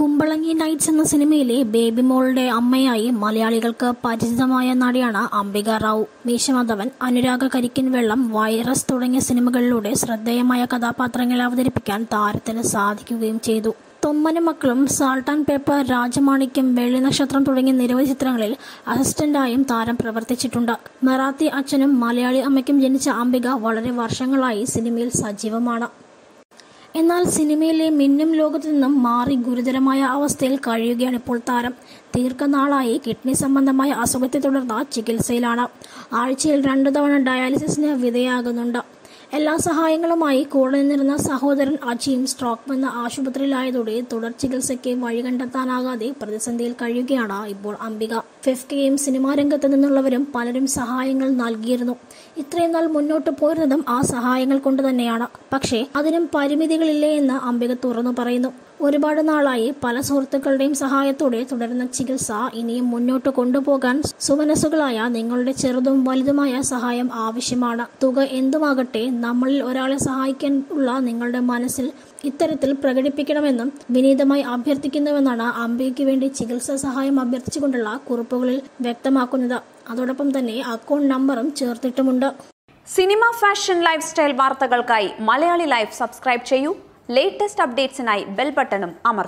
Kumbalangi nights എന്ന സിനിമയിലെ baby മോളുടെ അമ്മയായി മലയാളികൾക്ക് പരിചിതമായ നടിയാണ് അംബിക റാവു മീശമാധവൻ അനുരാഗ കരിക്കിൻ വെള്ളം വൈറസ് തുടങ്ങിയ സിനിമകളിലൂടെ ശ്രദ്ധേയമായ കഥാപാത്രങ്ങളെ അവതരിപ്പിക്കാൻ താരത്തിന് സാധിക്കുകയും ചെയ്തു തൊമ്മനും മക്കളും സാൾട്ട് ആൻഡ് പേപ്പർ രാജമാണിക്യം വെള്ളി നക്ഷത്രം തുടങ്ങിയ നിരവധി ചിത്രങ്ങളിൽ അസിസ്റ്റന്റായും താരം പ്രവർത്തിച്ചിട്ടുണ്ട് മറാത്തി അച്ഛനും മലയാളി അമ്മയ്ക്കും ജനിച്ച അംബിക വളരെ വർഷങ്ങളായി സിനിമയിൽ സജീവമാണ് എന്നാൽ സിനിമയിലെ മിന്നും ലോകത്തു നിന്നും മാറി ഗുരുതരമായ അവസ്ഥയിൽ കഴിയുകയാണ് ഇപ്പോൾ താരം ദീർഘനാളായി കിഡ്നി സംബന്ധമായ അസുഖത്തെ തുടർന്ന് ചികിത്സയിലാണ് ആഴ്ചയിൽ രണ്ടു തവണ ഡയാലിസിസിന് വിധേയാകുന്നുണ്ട് എല്ലാ സഹായങ്ങളുമായി കൂടെ നിന്നിരുന്ന സഹോദരൻ അജിയും സ്ട്രോക്ക് വന്ന ആശുപത്രിയിലായതോടെ തുടർ ചികിത്സയ്ക്ക് വഴി കണ്ടെത്താനാകാതെ പ്രതിസന്ധിയിൽ കഴിയുകയാണ് ഇപ്പോൾ അംബിക ഫിഫ്കയും സിനിമാ രംഗത്ത് നിന്നുള്ളവരും പലരും സഹായങ്ങൾ നൽകിയിരുന്നു ഇത്രയും നാൾ മുന്നോട്ട് പോരുന്നതും ആ സഹായങ്ങൾ കൊണ്ട് തന്നെയാണ് പക്ഷേ അതിനും പരിമിതികളില്ലേ എന്ന് അംബിക തുറന്നു പറയുന്നു ഒരുപാട് നാളായി പല സുഹൃത്തുക്കളുടെയും സഹായത്തോടെ തുടരുന്ന ചികിത്സ ഇനിയും മുന്നോട്ട് കൊണ്ടുപോകാൻ സുമനസ്സുകളായ നിങ്ങളുടെ ചെറുതും വലുതുമായ സഹായം ആവശ്യമാണ് തുക എന്തുമാകട്ടെ നമ്മളിൽ ഒരാളെ സഹായിക്കാൻ ഉള്ള നിങ്ങളുടെ മനസ്സിൽ ഇത്തരത്തിൽ പ്രകടിപ്പിക്കണമെന്നും വിനീതമായി അഭ്യർത്ഥിക്കുന്നുവെന്നാണ് അംബികയ്ക്ക് വേണ്ടി ചികിത്സാ സഹായം അഭ്യർത്ഥിച്ചുകൊണ്ടുള്ള കുറിപ്പുകളിൽ വ്യക്തമാക്കുന്നത് അതോടൊപ്പം തന്നെ അക്കൗണ്ട് നമ്പറും ചേർത്തിട്ടുമുണ്ട് സിനിമ ഫാഷൻ ലൈഫ് സ്റ്റൈൽ വാർത്തകൾക്കായി മലയാളി ലൈഫ് സബ്സ്ക്രൈബ് ചെയ്യൂ ലേറ്റസ്റ്റ് അപ്ഡേറ്റ്സിനായി ബെൽ ബട്ടണും അമർത്തും